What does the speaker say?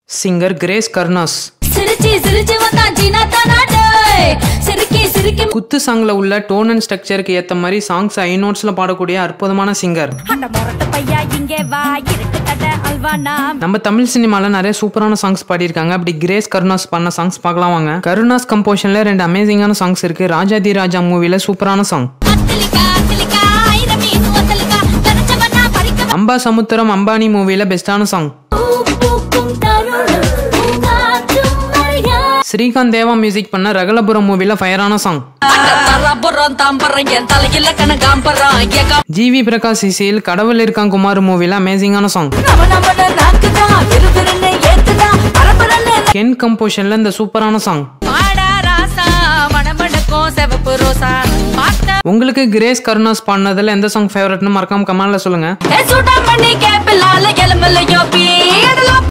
singer grace கர்னாஸ் சிரிச்சி சிரிச்சு வந்தா ஜீனா தானாடே சிரிக்கி சிரிக்கி குத்து சாங்ல உள்ள டோன் அண்ட் ஸ்ட்ரக்சருக்கு ஏத்த மாதிரி சாங்ஸ் ஐ நோட்ஸ்ல பாடக்கூடிய அற்புதமான சிங்கர் அந்த மொரட்டு பையா இங்கே வா இருட்டு கடை அல்வானா நம்ம தமிழ் சினிமால நிறைய சூப்பரான சாங்ஸ் பாடியிருக்காங்க அப்படி கிரேஸ் கருணாஸ் பண்ண சாங்ஸ் பார்க்கலாம் வாங்க கருணாஸ் கம்போஷன்ல ரெண்டு அமேசிங்கான சாங்ஸ் இருக்கு ராஜாதி ராஜா மூவில சூப்பரான சாங் அத்தலிக்கா அத்தலிக்கா ஆயிரம் மீன் ஒத்தலிக்கா கரைச்சவனா பறிக்க அம்பா சமுத்திரம் அம்பானி மூவில பெஸ்டான சாங் பூ பூக்கும் தருணம் பூங்காற்றும் மழையா ஸ்ரீகாந்த் தேவா மியூசிக் பண்ண ரகலபுரம் மூவில ஃபயரான சாங் தரப்புறம் தாம்பரம் என் தலையில கணக்காம்பரம் ஏகா ஜிவி பிரகாஷ் இசையில் கடவுள் இருக்கான் குமார் மூவில அமேசிங்கான சாங் நம நமன நாக்குதா விறுவிறுன்னு ஏத்துதா பரபரன்னு கென் கம்போஷன்ல இந்த சூப்பரான சாங் மாடா ராசா மணமணக்கும் செவப்பு ரோசா பார்த்த உங்களுக்கு கிரேஸ் கருணாஸ் பாடினதுல எந்த சாங் ஃபேவரட்னு மறக்காம கமெண்ட்ல சொல்லுங்க சுடா பண்ணி கேப்பிலால எலும்பலையோ பீடலாம்